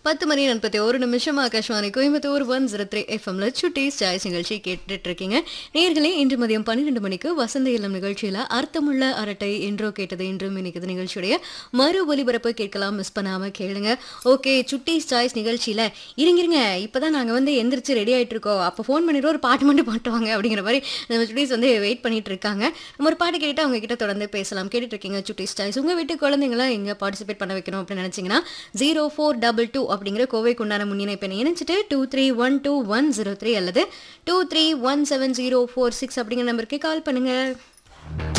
பத்து மணி நாற்பத்தி ஒரு நிமிஷம் Akashvani Coimbatore one zero three எஃப்எம்ல சுட்டீஸ் சாய்ஸ் நிகழ்ச்சி கேட்டுட்டு இருக்கீங்க நேர்களே இன்று மதியம் பன்னிரெண்டு மணிக்கு வசந்த இல்லம் நிகழ்ச்சியில அர்த்தமுள்ள அரட்டை என்றோ கேட்டது இன்றும் இன்னைக்கு நிகழ்ச்சியுடைய மறு ஒலிபரப்பு கேட்கலாம் மிஸ் பண்ணாம கேளுங்க ஓகே சுட்டீஸ் சாய்ஸ் நிகழ்ச்சியில இருங்க இருங்க இப்பதான் நாங்க வந்து எந்திரிச்சு ரெடி ஆயிட்டு இருக்கோம் அப்போ ஃபோன் பண்ணிட்டு ஒரு பாட்டு மட்டும் பாட்டுவாங்க அப்படிங்கிற மாதிரி நம்ம சுட்டீஸ் வந்து வெயிட் பண்ணிட்டு இருக்காங்க நம்ம ஒரு பாட்டு கேட்டு அவங்க கிட்ட தொடர்ந்து பேசலாம் கேட்டுட்டு இருக்கீங்க சுட்டீஸ் சாய்ஸ் உங்க வீட்டு குழந்தைங்கள இங்க பார்ட்டிசிபேட் பண்ண வைக்கணும் அப்படின்னு நினைச்சீங்கன்னா ஜீரோ ஃபோர் டபுள் டூ அப்படிங்கிற கோவைக்கு உண்டான முன்னிணைப்பை இணைச்சிட்டு two three one two one zero three அல்லது two three one seven zero four six அப்படிங்கிற நம்பருக்கு கால் பண்ணுங்க